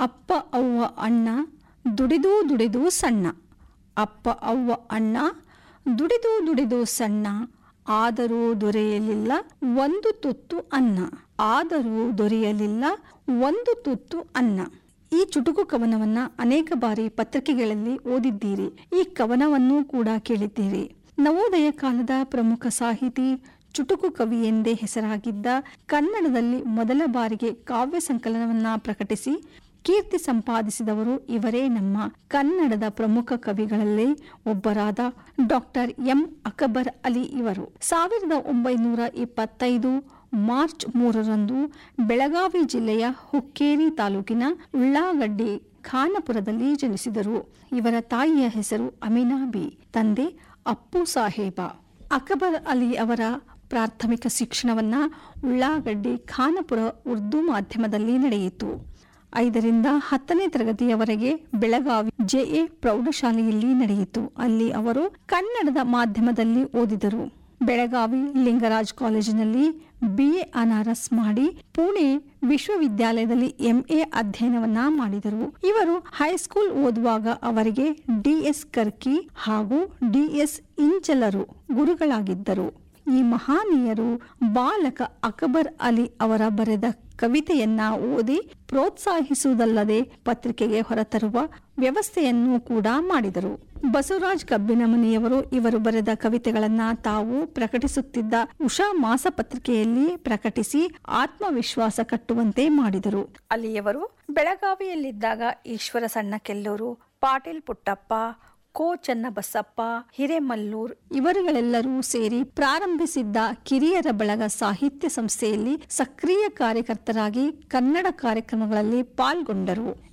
ಅಪ್ಪ ಅವ್ವ ಅಣ್ಣ ದುಡಿದು ದುಡಿದು ಸಣ್ಣ ಅಪ್ಪ ಅವ್ವ ಅಣ್ಣ ದುಡಿದು ದುಡಿದು ಸಣ್ಣ ಆದರೂ ದೊರೆಯಲಿಲ್ಲ ಒಂದು ತುತ್ತು ಅನ್ನ ಆದರೂ ದೊರೆಯಲಿಲ್ಲ ಒಂದು ತುತ್ತು ಅನ್ನ ಈ ಚುಟುಕು ಕವನವನ್ನ ಅನೇಕ ಬಾರಿ ಪತ್ರಿಕೆಗಳಲ್ಲಿ ಓದಿದ್ದೀರಿ ಈ ಕವನವನ್ನೂ ಕೂಡ ಕೇಳಿದ್ದೀರಿ ನವೋದಯ ಕಾಲದ ಪ್ರಮುಖ ಸಾಹಿತಿ ಚುಟುಕು ಕವಿ ಎಂದೇ ಹೆಸರಾಗಿದ್ದ ಕನ್ನಡದಲ್ಲಿ ಮೊದಲ ಬಾರಿಗೆ ಕಾವ್ಯ ಸಂಕಲನವನ್ನ ಪ್ರಕಟಿಸಿ ಕೀರ್ತಿ ಸಂಪಾದಿಸಿದವರು ಇವರೇ ನಮ್ಮ ಕನ್ನಡದ ಪ್ರಮುಖ ಕವಿಗಳಲ್ಲಿ ಒಬ್ಬರಾದ ಡಾಕ್ಟರ್ ಎಂ ಅಕಬರ್ ಅಲಿ ಇವರು ಸಾವಿರದ ಒಂಬೈನೂರ ಇಪ್ಪತ್ತೈದು ಮಾರ್ಚ್ ಮೂರರಂದು ಬೆಳಗಾವಿ ಜಿಲ್ಲೆಯ ಹುಕ್ಕೇರಿ ತಾಲೂಕಿನ ಉಳ್ಳಾಗಡ್ಡಿ ಖಾನಪುರದಲ್ಲಿ ಜನಿಸಿದರು ಇವರ ತಾಯಿಯ ಹೆಸರು ಅಮೀನಾ ಬಿ ತಂದೆ ಅಪ್ಪು ಸಾಹೇಬ ಅಕಬರ್ ಅಲಿ ಅವರ ಪ್ರಾಥಮಿಕ ಶಿಕ್ಷಣವನ್ನ ಉಳ್ಳಾಗಡ್ಡಿ ಖಾನಪುರ ಉರ್ದು ಮಾಧ್ಯಮದಲ್ಲಿ ನಡೆಯಿತು ಐದರಿಂದ ಹತ್ತನೇ ತರಗತಿಯವರೆಗೆ ಬೆಳಗಾವಿ ಜೆಎ ಪ್ರೌಢಶಾಲೆಯಲ್ಲಿ ನಡೆಯಿತು ಅಲ್ಲಿ ಅವರು ಕನ್ನಡದ ಮಾಧ್ಯಮದಲ್ಲಿ ಓದಿದರು ಬೆಳಗಾವಿ ಲಿಂಗರಾಜ್ ಕಾಲೇಜಿನಲ್ಲಿ ಬಿಎ ಅನಾರಸ್ ಮಾಡಿ ಪುಣೆ ವಿಶ್ವವಿದ್ಯಾಲಯದಲ್ಲಿ ಎಂಎ ಅಧ್ಯಯನವನ್ನ ಮಾಡಿದರು ಇವರು ಹೈಸ್ಕೂಲ್ ಓದುವಾಗ ಅವರಿಗೆ ಡಿಎಸ್ ಕರ್ಕಿ ಹಾಗೂ ಡಿಎಸ್ ಇಂಚಲರು ಗುರುಗಳಾಗಿದ್ದರು ಈ ಮಹಾನೀಯರು ಬಾಲಕ ಅಕ್ಬರ್ ಅಲಿ ಅವರ ಬರೆದ ಕವಿತೆಯನ್ನ ಓದಿ ಪ್ರೋತ್ಸಾಹಿಸುವುದಲ್ಲದೆ ಪತ್ರಿಕೆಗೆ ಹೊರತರುವ ವ್ಯವಸ್ಥೆಯನ್ನು ಕೂಡ ಮಾಡಿದರು ಬಸವರಾಜ್ ಕಬ್ಬಿನಮನಿಯವರು ಇವರು ಬರೆದ ಕವಿತೆಗಳನ್ನ ತಾವು ಪ್ರಕಟಿಸುತ್ತಿದ್ದ ಉಷಾ ಮಾಸ ಪತ್ರಿಕೆಯಲ್ಲಿ ಪ್ರಕಟಿಸಿ ಆತ್ಮವಿಶ್ವಾಸ ಕಟ್ಟುವಂತೆ ಮಾಡಿದರು ಅಲ್ಲಿಯವರು ಬೆಳಗಾವಿಯಲ್ಲಿದ್ದಾಗ ಈಶ್ವರ ಸಣ್ಣ ಕೆಲ್ಲೂರು ಪಾಟೀಲ್ ಪುಟ್ಟಪ್ಪ ಕೋ ಚನ್ನಬಸಪ್ಪ ಹಿರೇಮಲ್ಲೂರ್ ಇವರುಗಳೆಲ್ಲರೂ ಸೇರಿ ಪ್ರಾರಂಭಿಸಿದ್ದ ಕಿರಿಯರ ಬಳಗ ಸಾಹಿತ್ಯ ಸಂಸ್ಥೆಯಲ್ಲಿ ಸಕ್ರಿಯ ಕಾರ್ಯಕರ್ತರಾಗಿ ಕನ್ನಡ ಕಾರ್ಯಕ್ರಮಗಳಲ್ಲಿ ಪಾಲ್ಗೊಂಡರು